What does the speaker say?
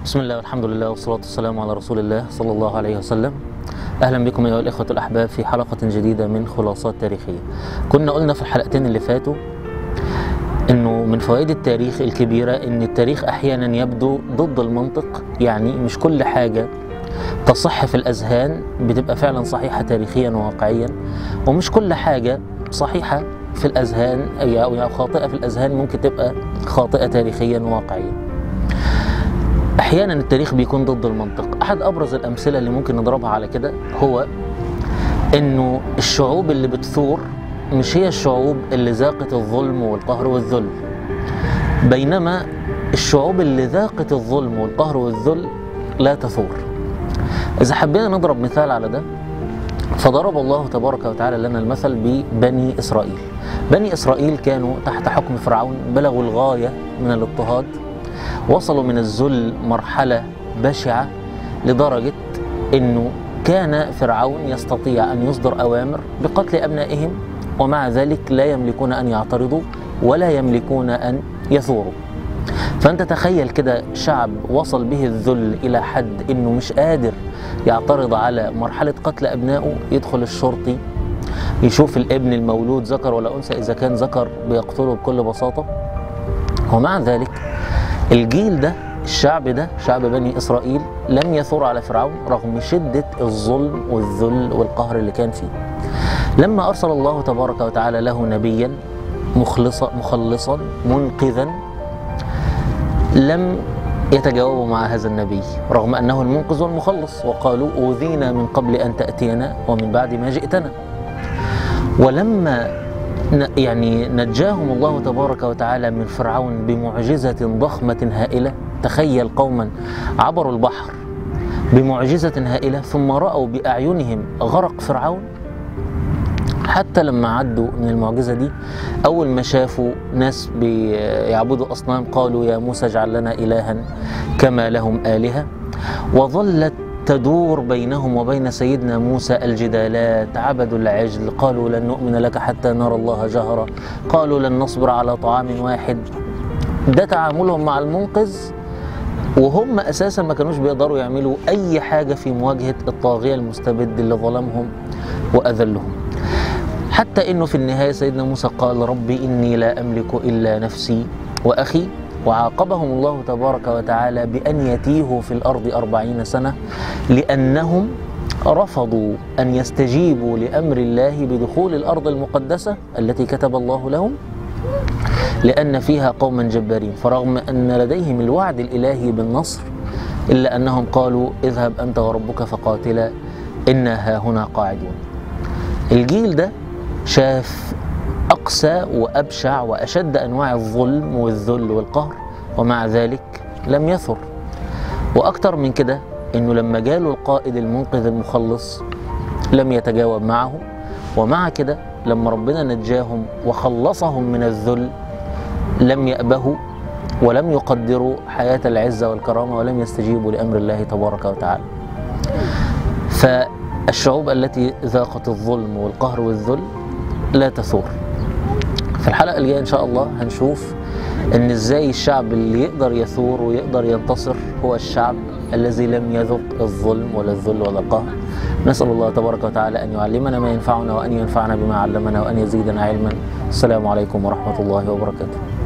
بسم الله والحمد لله والصلاة والسلام على رسول الله صلى الله عليه وسلم أهلا بكم أيها الإخوة الأحباب في حلقة جديدة من خلاصات تاريخية كنا قلنا في الحلقتين اللي فاتوا انه من فوائد التاريخ الكبيرة ان التاريخ احيانا يبدو ضد المنطق يعني مش كل حاجة تصح في الاذهان بتبقى فعلا صحيحة تاريخيا وواقعيا ومش كل حاجة صحيحة في الاذهان او خاطئة في الاذهان ممكن تبقى خاطئة تاريخيا وواقعيا احيانا التاريخ بيكون ضد المنطق احد ابرز الامثلة اللي ممكن نضربها على كده هو انه الشعوب اللي بتثور مش هي الشعوب اللي ذاقت الظلم والقهر والذل بينما الشعوب اللي ذاقت الظلم والقهر والذل لا تثور إذا حبينا نضرب مثال على ده فضرب الله تبارك وتعالى لنا المثل ببني إسرائيل بني إسرائيل كانوا تحت حكم فرعون بلغوا الغاية من الاضطهاد وصلوا من الذل مرحلة بشعة لدرجة أنه كان فرعون يستطيع أن يصدر أوامر بقتل أبنائهم ومع ذلك لا يملكون أن يعترضوا ولا يملكون أن يثوروا فأنت تخيل كده شعب وصل به الذل إلى حد أنه مش قادر يعترض على مرحلة قتل أبنائه يدخل الشرطي يشوف الابن المولود ذكر ولا أنثى إذا كان ذكر بيقتله بكل بساطة ومع ذلك الجيل ده الشعب ده شعب بني إسرائيل لم يثور على فرعون رغم شدة الظلم والذل والقهر اللي كان فيه لما أرسل الله تبارك وتعالى له نبيا مخلصا مخلصا منقذا لم يتجاوبوا مع هذا النبي رغم أنه المنقذ والمخلص وقالوا أوذينا من قبل أن تأتينا ومن بعد ما جئتنا ولما يعني نجاهم الله تبارك وتعالى من فرعون بمعجزة ضخمة هائلة تخيل قوما عبروا البحر بمعجزة هائلة ثم رأوا بأعينهم غرق فرعون حتى لما عدوا من المعجزة دي أول ما شافوا ناس بيعبدوا أصنام قالوا يا موسى اجعل لنا إلها كما لهم آلهة وظلت تدور بينهم وبين سيدنا موسى الجدالات عبدوا العجل قالوا لن نؤمن لك حتى نرى الله جهرا قالوا لن نصبر على طعام واحد ده تعاملهم مع المنقذ وهم اساسا ما كانوش بيقدروا يعملوا اي حاجه في مواجهه الطاغيه المستبد اللي ظلمهم واذلهم حتى انه في النهايه سيدنا موسى قال ربي اني لا املك الا نفسي واخي وعاقبهم الله تبارك وتعالى بان يتيهوا في الارض أربعين سنه لانهم رفضوا ان يستجيبوا لامر الله بدخول الارض المقدسه التي كتب الله لهم لأن فيها قوما جبارين فرغم أن لديهم الوعد الإلهي بالنصر إلا أنهم قالوا اذهب أنت وربك فقاتلا إنا ها هنا قاعدون الجيل ده شاف أقسى وأبشع وأشد أنواع الظلم والذل والقهر ومع ذلك لم يثر وأكثر من كده إنه لما جاله القائد المنقذ المخلص لم يتجاوب معه ومع كده لما ربنا نجاهم وخلصهم من الذل لم يأبهوا ولم يقدروا حياة العزة والكرامة ولم يستجيبوا لأمر الله تبارك وتعالى فالشعوب التي ذاقت الظلم والقهر والذل لا تثور في الحلقة الجاية إن شاء الله هنشوف إن إزاي الشعب اللي يقدر يثور ويقدر ينتصر هو الشعب الذي لم يذق الظلم ولا الذل ولا القهر نسأل الله تبارك وتعالى أن يعلمنا ما ينفعنا وأن ينفعنا بما علمنا وأن يزيدنا علما السلام عليكم ورحمة الله وبركاته